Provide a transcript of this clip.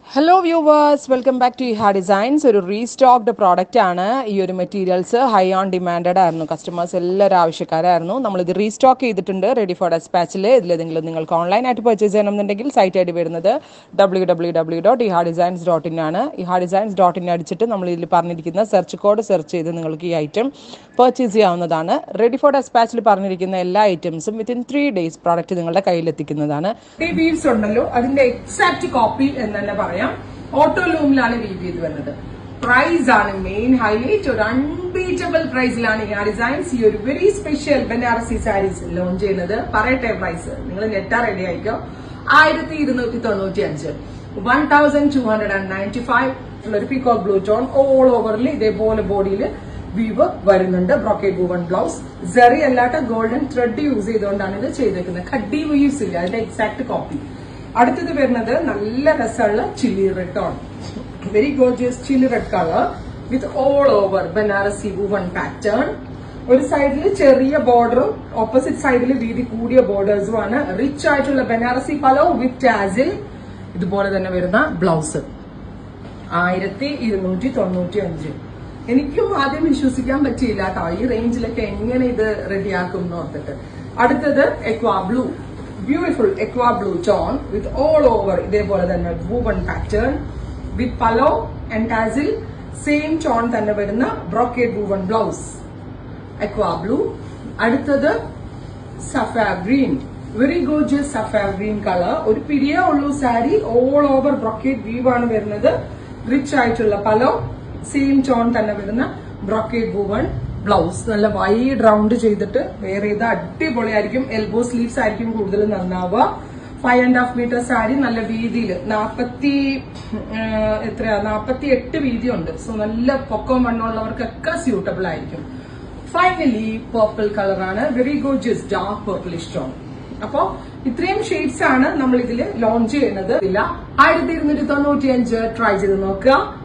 hello viewers welcome back to Eha Designs ഒരു restocked product ആണ് ഈ ഒരു മെറ്റീരിയൽസ് ഹൈ ഓൺ ഡിമാൻഡഡ് ആയിരുന്നു കസ്റ്റമേഴ്സ് എല്ലാവരും ആവശ്യക്കാരായിരുന്നു നമ്മളിത് റീസ്റ്റോക്ക് ചെയ്തിട്ടുണ്ട് റെഡി ഫോർ ഡെസ്പാച്ചിൽ ഇതിലേതെങ്കിലും നിങ്ങൾക്ക് ഓൺലൈനായിട്ട് പർച്ചേസ് ചെയ്യണമെന്നുണ്ടെങ്കിൽ സൈറ്റ് ഐ ഡി വരുന്നത് W W W dot Eha Designs dot in ആണ് ഇഹാ ഡിസൈൻസ് ഡോട്ട് ഇൻ അടിച്ചിട്ട് നമ്മൾ ഇതിൽ പറഞ്ഞിരിക്കുന്ന സെർച്ച് കോഡ് സെർച്ച് ചെയ്ത് നിങ്ങൾക്ക് ഈ ഐറ്റം പർച്ചേസ് ചെയ്യാവുന്നതാണ് റെഡി ഫോർ ഡെസ്പാച്ചിൽ പറഞ്ഞിരിക്കുന്ന എല്ലാ ഐറ്റംസും വിത്തിൻ ത്രീ ഡേയ്സ് പ്രോഡക്റ്റ് നിങ്ങളുടെ കയ്യിലെത്തിക്കുന്നതാണ് ഈ വീവ്സ് ഉണ്ടല്ലോ അതിന്റെ എക്സാക്ട് കോപ്പി എന്ന് തന്നെ പറയാം ഓട്ടോ ലൂമിലാണ് വീവ് ചെയ്ത് വരുന്നത് പ്രൈസ് ആണ് മെയിൻ ഹൈലൈറ്റ് ഒരു അൺബീറ്റബിൾ പ്രൈസിലാണ് ഈ ഡിസൈൻസ് ഈ ഒരു very special Banarasi saris launch ചെയ്യുന്നത് പറയട്ടെ പ്രൈസ് നിങ്ങൾ നെറ്റാ റെഡി ആയിക്കോ ആയിരത്തി ഇരുന്നൂറ്റി തൊണ്ണൂറ്റി അഞ്ച് one thousand two hundred and ninety five ഒരു പീക്കോക്ക് ബ്ലൂ ടോൺ ഓൾ ഓവറിൽ ഇതേപോലെ ബോഡിയിൽ വീവ് വരുന്നുണ്ട് ബ്രോക്കേഡ് വൂവൺ ബ്ലൗസ് സെറി അല്ലാത്ത ഗോൾഡൻ ത്രെഡ് യൂസ് ചെയ്തുകൊണ്ടാണ് ഇത് ചെയ്തേക്കുന്നത് ഖഡ്ഡി വീവ്സ് ഇല്ല അതിന്റെ എക്സാക്ട് കോപ്പി അടുത്തത് വരുന്നത് നല്ല രസമുള്ള ചില്ലി റെഡ് ആണ് very gorgeous chilli red colour with all over Banarasi woven pattern ഒരു സൈഡിൽ ചെറിയ ബോർഡറും ഓപ്പോസിറ്റ് സൈഡിൽ വീതി കൂടിയ ബോർഡേഴ്സും ആണ് റിച്ച് ആയിട്ടുള്ള ബനാറസി പലോ വിത്ത് ടാസിൽ ഇതുപോലെ തന്നെ വരുന്ന ബ്ലൗസ് ആയിരത്തി ഇരുന്നൂറ്റി തൊണ്ണൂറ്റി അഞ്ച് എനിക്കും ആദ്യം വിശ്വസിക്കാൻ പറ്റിയില്ല കേട്ടോ ഈ റേഞ്ചിലൊക്കെ എങ്ങനെ ഇത് റെഡിയാക്കും എന്ന് ഓർത്തിട്ട് അടുത്തത് aqua blue beautiful aqua blue tone with all over ഇതേപോലെ തന്നെ woven pattern with pallu and tassel same tone തന്നെ വരുന്ന brocade woven blouse aqua blue അടുത്തത് സഫാ ഗ്രീൻ വെരി ഗോർജിയസ് സഫാ ഗ്രീൻ കളർ ഒരു പിടിയേ ഉള്ളൂ sari all over brocade weave ആണ് വരുന്നത് റിച്ച് ആയിട്ടുള്ള പലോ സെയിം ടോൺ തന്നെ വരുന്ന ബ്രൊക്കേറ്റ് വൂവൺ ബ്ലൗസ് നല്ല വൈഡ് റൗണ്ട് ചെയ്തിട്ട് വേറെ ഇത് അടിപൊളിയായിരിക്കും എൽബോ സ്ലീവ്സ് ആയിരിക്കും കൂടുതൽ നന്നാവുക five and half metre sari നല്ല വീതിയിൽ നാപ്പത്തി എത്രയാ നാപ്പത്തി എട്ട് വീതി ഉണ്ട് സോ നല്ല പൊക്കം വണ്ണമുള്ളവർക്കൊക്കെ സ്യൂട്ടബിൾ ആയിരിക്കും ഫൈനലി പർപ്പിൾ കളറാണ് very gorgeous dark purplish tone അപ്പോ ഇത്രയും ഷെയ്ഡ്സ് ആണ് നമ്മൾ ഇതിൽ ലോഞ്ച് ചെയ്യുന്നത് ഇല്ല ആയിരത്തി ഇരുന്നൂറ്റി തൊണ്ണൂറ്റി അഞ്ച് ട്രൈ ചെയ്ത് നോക്കുക